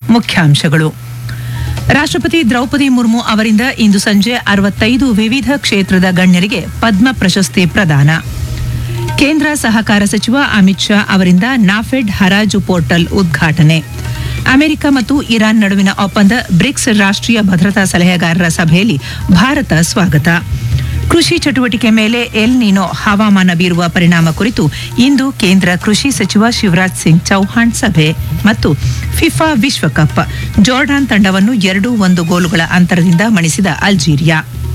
ಮುಖ್ಯಾಂಶಗಳು ರಾಷ್ಟ್ರಪತಿ ದ್ರೌಪದಿ ಮುರ್ಮು ಅವರಿಂದ ಇಂದು ಸಂಜೆ ಅರವತ್ತೈದು ವಿವಿಧ ಕ್ಷೇತ್ರದ ಗಣ್ಯರಿಗೆ ಪದ್ಮ ಪ್ರಶಸ್ತಿ ಪ್ರದಾನ ಕೇಂದ್ರ ಸಹಕಾರ ಸಚಿವ ಅಮಿತ್ ಶಾ ಅವರಿಂದ ನಾಫೆಡ್ ಹರಾಜು ಪೋರ್ಟಲ್ ಉದ್ಘಾಟನೆ ಅಮೆರಿಕ ಮತ್ತು ಇರಾನ್ ನಡುವಿನ ಒಪ್ಪಂದ ಬ್ರಿಕ್ಸ್ ರಾಷ್ಟ್ರೀಯ ಭದ್ರತಾ ಸಲಹೆಗಾರರ ಸಭೆಯಲ್ಲಿ ಭಾರತ ಸ್ವಾಗತ ಕೃಷಿ ಚಟುವಟಿಕೆ ಮೇಲೆ ಎಲ್ ನೀನೋ ಹವಾಮಾನ ಬೀರುವ ಪರಿಣಾಮ ಕುರಿತು ಇಂದು ಕೇಂದ್ರ ಕೃಷಿ ಸಚಿವ ಶಿವರಾಜ್ ಸಿಂಗ್ ಚೌಹಾಣ್ ಸಭೆ ಮತ್ತು ಫಿಫಾ ವಿಶ್ವಕಪ್ ಜೋರ್ಡಾನ್ ತಂಡವನ್ನು ಎರಡು ಒಂದು ಗೋಲುಗಳ ಅಂತರದಿಂದ ಮಣಿಸಿದ ಅಲ್ಜೀರಿಯಾ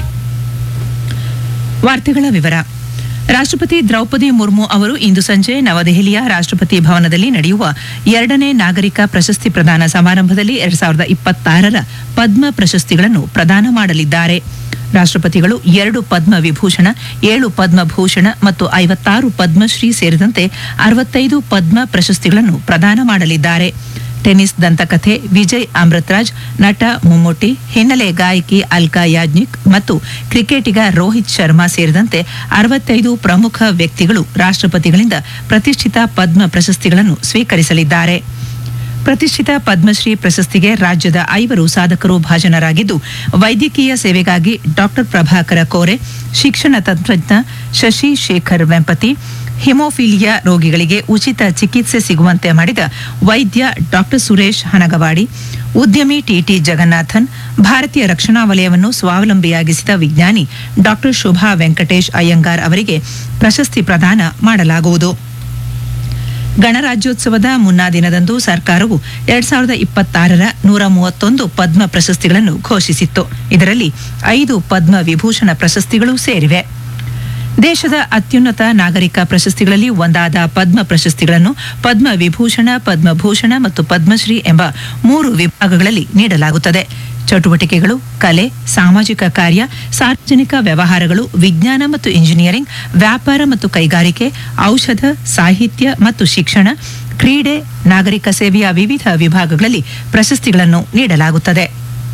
ವಾರ್ತೆಗಳ ವಿವರ ರಾಷ್ಟ್ರಪತಿ ದ್ರೌಪದಿ ಮುರ್ಮು ಅವರು ಇಂದು ಸಂಜೆ ನವದೆಹಲಿಯ ರಾಷ್ಟ್ರಪತಿ ಭವನದಲ್ಲಿ ನಡೆಯುವ ಎರಡನೇ ನಾಗರಿಕ ಪ್ರಶಸ್ತಿ ಪ್ರದಾನ ಸಮಾರಂಭದಲ್ಲಿ ಎರಡ್ ಸಾವಿರದ ಇಪ್ಪತ್ತಾರರ ಪದ್ಮ ಪ್ರಶಸ್ತಿಗಳನ್ನು ಪ್ರದಾನ ಮಾಡಲಿದ್ದಾರೆ ರಾಷ್ಟ್ರಪತಿಗಳು ಎರಡು ಪದ್ಮ ವಿಭೂಷಣ ಏಳು ಪದ್ಮಭೂಷಣ ಮತ್ತು ಐವತ್ತಾರು ಪದ್ಮಶ್ರೀ ಸೇರಿದಂತೆ ಅರವತ್ತೈದು ಪದ್ಮ ಪ್ರಶಸ್ತಿಗಳನ್ನು ಪ್ರದಾನ ಮಾಡಲಿದ್ದಾರೆ ಟೆನ್ನಿಸ್ ದಂತಕಥೆ ವಿಜಯ್ ಅಮೃತರಾಜ್ ನಟ ಮಮ್ಮೂಟಿ ಹಿನ್ನೆಲೆ ಗಾಯಕಿ ಅಲ್ಕಾ ಯಾಜ್ನಿಕ್ ಮತ್ತು ಕ್ರಿಕೆಟಿಗ ರೋಹಿತ್ ಶರ್ಮಾ ಸೇರಿದಂತೆ ಅರವತ್ತೈದು ಪ್ರಮುಖ ವ್ಯಕ್ತಿಗಳು ರಾಷ್ಟ್ರಪತಿಗಳಿಂದ ಪ್ರತಿಷ್ಠಿತ ಪದ್ಮ ಪ್ರಶಸ್ತಿಗಳನ್ನು ಸ್ವೀಕರಿಸಲಿದ್ದಾರೆ ಪ್ರತಿಷ್ಠಿತ ಪದ್ಮಶ್ರೀ ಪ್ರಶಸ್ತಿಗೆ ರಾಜ್ಯದ ಐವರು ಸಾಧಕರು ಭಾಜನರಾಗಿದ್ದು ವೈದ್ಯಕೀಯ ಸೇವೆಗಾಗಿ ಡಾಕ್ಟರ್ ಪ್ರಭಾಕರ ಕೋರೆ ಶಿಕ್ಷಣ ತಂತ್ರಜ್ಞ ಶಶಿ ಶೇಖರ್ ವೆಂಪತಿ ಹಿಮೋಫಿಲಿಯಾ ರೋಗಿಗಳಿಗೆ ಉಚಿತ ಚಿಕಿತ್ಸೆ ಸಿಗುವಂತೆ ಮಾಡಿದ ವೈದ್ಯ ಡಾಕ್ಟರ್ ಸುರೇಶ್ ಹನಗವಾಡಿ ಉದ್ಯಮಿ ಟಿಟಿ ಜಗನ್ನಾಥನ್ ಭಾರತೀಯ ರಕ್ಷಣಾ ವಲಯವನ್ನು ಸ್ವಾವಲಂಬಿಯಾಗಿಸಿದ ವಿಜ್ಞಾನಿ ಡಾಕ್ಟರ್ ಶೋಭಾ ವೆಂಕಟೇಶ್ ಅಯ್ಯಂಗಾರ್ ಅವರಿಗೆ ಪ್ರಶಸ್ತಿ ಪ್ರದಾನ ಮಾಡಲಾಗುವುದು ಗಣರಾಜ್ಯೋತ್ಸವದ ಮುನ್ನಾ ದಿನದಂದು ಸರ್ಕಾರವು ಎರಡ್ ಸಾವಿರದ ಇಪ್ಪತ್ತಾರರ ನೂರ ಮೂವತ್ತೊಂದು ಪದ್ಮ ಪ್ರಶಸ್ತಿಗಳನ್ನು ಘೋಷಿಸಿತ್ತು ಇದರಲ್ಲಿ ಐದು ಪದ್ಮ ವಿಭೂಷಣ ಪ್ರಶಸ್ತಿಗಳು ಸೇರಿವೆ ದೇಶದ ಅತ್ಯುನ್ನತ ನಾಗರಿಕ ಪ್ರಶಸ್ತಿಗಳಲ್ಲಿ ಒಂದಾದ ಪದ್ಮ ಪ್ರಶಸ್ತಿಗಳನ್ನು ಪದ್ಮ ವಿಭೂಷಣ ಪದ್ಮಭೂಷಣ ಮತ್ತು ಪದ್ಮಶ್ರೀ ಎಂಬ ಮೂರು ವಿಭಾಗಗಳಲ್ಲಿ ನೀಡಲಾಗುತ್ತದೆ ಚಟುವಟಿಕೆಗಳು ಕಲೆ ಸಾಮಾಜಿಕ ಕಾರ್ಯ ಸಾರ್ವಜನಿಕ ವ್ಯವಹಾರಗಳು ವಿಜ್ಞಾನ ಮತ್ತು ಇಂಜಿನಿಯರಿಂಗ್ ವ್ಯಾಪಾರ ಮತ್ತು ಕೈಗಾರಿಕೆ ಔಷಧ ಸಾಹಿತ್ಯ ಮತ್ತು ಶಿಕ್ಷಣ ಕ್ರೀಡೆ ನಾಗರಿಕ ಸೇವೆಯ ವಿವಿಧ ವಿಭಾಗಗಳಲ್ಲಿ ಪ್ರಶಸ್ತಿಗಳನ್ನು ನೀಡಲಾಗುತ್ತದೆ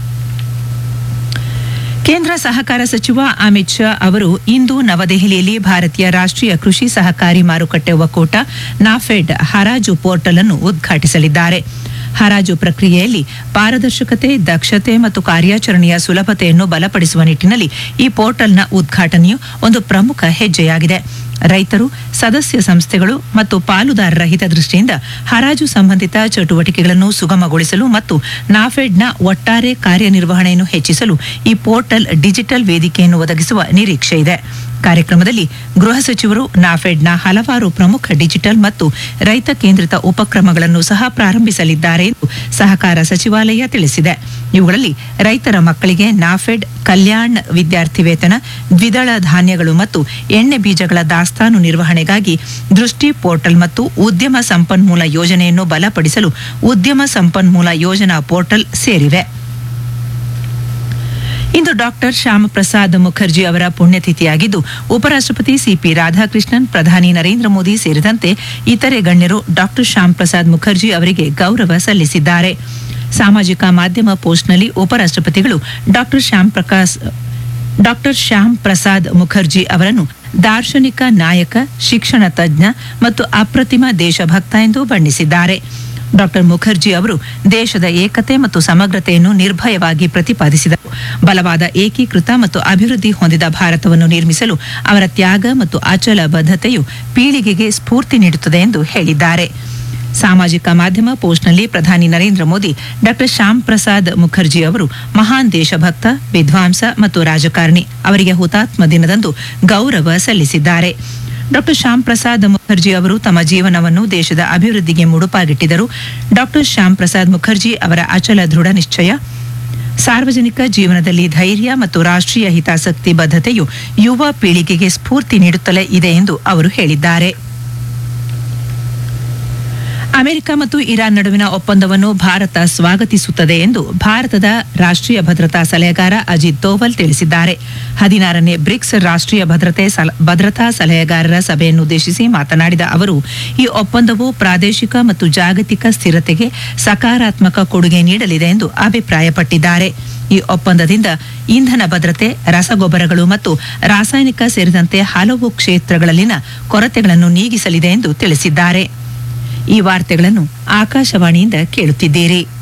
ಕೇಂದ್ರ ಸಹಕಾರ ಸಚಿವ ಅಮಿತ್ ಶಾ ಅವರು ಇಂದು ನವದೆಹಲಿಯಲ್ಲಿ ಭಾರತೀಯ ರಾಷ್ಟ್ರೀಯ ಕೃಷಿ ಸಹಕಾರಿ ಮಾರುಕಟ್ಟೆ ಒಕ್ಕೂಟ ನಾಫೆಡ್ ಹರಾಜು ಪೋರ್ಟಲ್ ಅನ್ನು ಉದ್ಘಾಟಿಸಲಿದ್ದಾರೆ ಹರಾಜು ಪ್ರಕ್ರಿಯೆಯಲ್ಲಿ ಪಾರದರ್ಶಕತೆ ದಕ್ಷತೆ ಮತ್ತು ಕಾರ್ಯಾಚರಣೆಯ ಸುಲಭತೆಯನ್ನು ಬಲಪಡಿಸುವ ನಿಟ್ಟಿನಲ್ಲಿ ಈ ಪೋರ್ಟಲ್ನ ಉದ್ಘಾಟನೆಯು ಒಂದು ಪ್ರಮುಖ ಹೆಜ್ಜೆಯಾಗಿದೆ ರೈತರು ಸದಸ್ಯ ಸಂಸ್ಥೆಗಳು ಮತ್ತು ಪಾಲುದಾರರ ಹಿತದೃಷ್ಟಿಯಿಂದ ಹರಾಜು ಸಂಬಂಧಿತ ಚಟುವಟಿಕೆಗಳನ್ನು ಸುಗಮಗೊಳಿಸಲು ಮತ್ತು ನಾಫೆಡ್ನ ಒಟ್ಟಾರೆ ಕಾರ್ಯನಿರ್ವಹಣೆಯನ್ನು ಹೆಚ್ಚಿಸಲು ಈ ಪೋರ್ಟಲ್ ಡಿಜಿಟಲ್ ವೇದಿಕೆಯನ್ನು ಒದಗಿಸುವ ನಿರೀಕ್ಷೆ ಇದೆ ಕಾರ್ಯಕ್ರಮದಲ್ಲಿ ಗೃಹ ಸಚಿವರು ನಾಫೆಡ್ನ ಹಲವಾರು ಪ್ರಮುಖ ಡಿಜಿಟಲ್ ಮತ್ತು ರೈತ ಕೇಂದ್ರಿತ ಉಪಕ್ರಮಗಳನ್ನು ಸಹ ಪ್ರಾರಂಭಿಸಲಿದ್ದಾರೆ ಎಂದು ಸಹಕಾರ ಸಚಿವಾಲಯ ತಿಳಿಸಿದೆ ಇವುಗಳಲ್ಲಿ ರೈತರ ಮಕ್ಕಳಿಗೆ ನಾಫೆಡ್ ಕಲ್ಯಾಣ್ ವಿದ್ಯಾರ್ಥಿ ವೇತನ ದ್ವಿದಳ ಧಾನ್ಯಗಳು ಮತ್ತು ಎಣ್ಣೆ ಬೀಜಗಳ ದಾಸ್ತಾನು ನಿರ್ವಹಣೆಗಾಗಿ ದೃಷ್ಟಿ ಪೋರ್ಟಲ್ ಮತ್ತು ಉದ್ಯಮ ಸಂಪನ್ಮೂಲ ಯೋಜನೆಯನ್ನು ಬಲಪಡಿಸಲು ಉದ್ಯಮ ಸಂಪನ್ಮೂಲ ಯೋಜನಾ ಪೋರ್ಟಲ್ ಸೇರಿವೆ ಇಂದು ಡಾಕ್ಟರ್ ಶ್ಯಾಮಪ್ರಸಾದ್ ಮುಖರ್ಜಿ ಅವರ ಪುಣ್ಯತಿಥಿಯಾಗಿದ್ದು ಉಪರಾಷ್ಟ್ರಪತಿ ಸಿಪಿ ರಾಧಾಕೃಷ್ಣನ್ ಪ್ರಧಾನಿ ನರೇಂದ್ರ ಮೋದಿ ಸೇರಿದಂತೆ ಇತರೆ ಗಣ್ಯರು ಡಾಕ್ಟರ್ ಶ್ಯಾಮ್ ಪ್ರಸಾದ್ ಮುಖರ್ಜಿ ಅವರಿಗೆ ಗೌರವ ಸಲ್ಲಿಸಿದ್ದಾರೆ ಸಾಮಾಜಿಕ ಮಾಧ್ಯಮ ಪೋಸ್ಟ್ನಲ್ಲಿ ಉಪರಾಷ್ಟ್ರಪತಿಗಳು ಡಾಕ್ಟರ್ ಶ್ಯಾಮ್ ಪ್ರಕಾಶ್ ಡಾಕ್ಟರ್ ಶ್ಯಾಮ್ ಪ್ರಸಾದ್ ಮುಖರ್ಜಿ ಅವರನ್ನು ದಾರ್ಶನಿಕ ನಾಯಕ ಶಿಕ್ಷಣ ತಜ್ಞ ಮತ್ತು ಅಪ್ರತಿಮ ದೇಶಭಕ್ತ ಎಂದು ಬಣ್ಣಿಸಿದ್ದಾರೆ ಡಾಕ್ಟರ್ ಮುಖರ್ಜಿ ಅವರು ದೇಶದ ಏಕತೆ ಮತ್ತು ಸಮಗ್ರತೆಯನ್ನು ನಿರ್ಭಯವಾಗಿ ಪ್ರತಿಪಾದಿಸಿದರು ಬಲವಾದ ಏಕೀಕೃತ ಮತ್ತು ಅಭಿವೃದ್ಧಿ ಹೊಂದಿದ ಭಾರತವನ್ನು ನಿರ್ಮಿಸಲು ಅವರ ತ್ಯಾಗ ಮತ್ತು ಅಚಲ ಬದ್ಧತೆಯು ಪೀಳಿಗೆಗೆ ಸ್ಫೂರ್ತಿ ನೀಡುತ್ತದೆ ಎಂದು ಹೇಳಿದ್ದಾರೆ ಸಾಮಾಜಿಕ ಮಾಧ್ಯಮ ಪೋಸ್ಟ್ನಲ್ಲಿ ಪ್ರಧಾನಿ ನರೇಂದ್ರ ಮೋದಿ ಡಾಕ್ಟರ್ ಶ್ಯಾಮ್ ಪ್ರಸಾದ್ ಮುಖರ್ಜಿ ಅವರು ಮಹಾನ್ ದೇಶಭಕ್ತ ವಿದ್ವಾಂಸ ಮತ್ತು ರಾಜಕಾರಣಿ ಅವರಿಗೆ ಹುತಾತ್ಮ ದಿನದಂದು ಗೌರವ ಸಲ್ಲಿಸಿದ್ದಾರೆ ಡಾಕ್ಟರ್ ಶ್ಯಾಮ್ ಪ್ರಸಾದ್ ಮುಖರ್ಜಿ ಅವರು ತಮ್ಮ ಜೀವನವನ್ನು ದೇಶದ ಅಭಿವೃದ್ಧಿಗೆ ಮುಡುಪಾಗಿಟ್ಟಿದ್ದರು ಡಾಕ್ಟರ್ ಶ್ಯಾಮ್ ಪ್ರಸಾದ್ ಮುಖರ್ಜಿ ಅವರ ಅಚಲ ದೃಢ ನಿಶ್ಚಯ ಸಾರ್ವಜನಿಕ ಜೀವನದಲ್ಲಿ ಧೈರ್ಯ ಮತ್ತು ರಾಷ್ಟ್ರೀಯ ಹಿತಾಸಕ್ತಿ ಬದ್ಧತೆಯು ಯುವ ಪೀಳಿಗೆಗೆ ಸ್ಫೂರ್ತಿ ನೀಡುತ್ತಲೇ ಇದೆ ಎಂದು ಅವರು ಹೇಳಿದ್ದಾರೆ ಅಮೆರಿಕ ಮತ್ತು ಇರಾನ್ ನಡುವಿನ ಒಪ್ಪಂದವನ್ನು ಭಾರತ ಸ್ವಾಗತಿಸುತ್ತದೆ ಎಂದು ಭಾರತದ ರಾಷ್ಟ್ರೀಯ ಭದ್ರತಾ ಸಲಹೆಗಾರ ಅಜಿತ್ ದೋವಲ್ ತಿಳಿಸಿದ್ದಾರೆ ಹದಿನಾರನೇ ಬ್ರಿಕ್ಸ್ ರಾಷ್ಟ್ರೀಯ ಭದ್ರತೆ ಸಲ- ಭದ್ರತಾ ಸಲಹೆಗಾರರ ಸಭೆಯನ್ನುದ್ದೇಶಿಸಿ ಮಾತನಾಡಿದ ಅವರು ಈ ಒಪ್ಪಂದವು ಪ್ರಾದೇಶಿಕ ಮತ್ತು ಜಾಗತಿಕ ಸ್ಥಿರತೆಗೆ ಸಕಾರಾತ್ಮಕ ಕೊಡುಗೆ ನೀಡಲಿದೆ ಎಂದು ಅಭಿಪ್ರಾಯಪಟ್ಟಿದ್ದಾರೆ ಈ ಒಪ್ಪಂದದಿಂದ ಇಂಧನ ಭದ್ರತೆ ರಸಗೊಬ್ಬರಗಳು ಮತ್ತು ರಾಸಾಯನಿಕ ಸೇರಿದಂತೆ ಹಲವು ಕ್ಷೇತ್ರಗಳಲ್ಲಿನ ಕೊರತೆಗಳನ್ನು ನೀಗಿಸಲಿದೆ ಎಂದು ತಿಳಿಸಿದ್ದಾರೆ ಈ ವಾರ್ತೆಗಳನ್ನು ಆಕಾಶವಾಣಿಯಿಂದ ಕೇಳುತ್ತಿದ್ದೀರಿ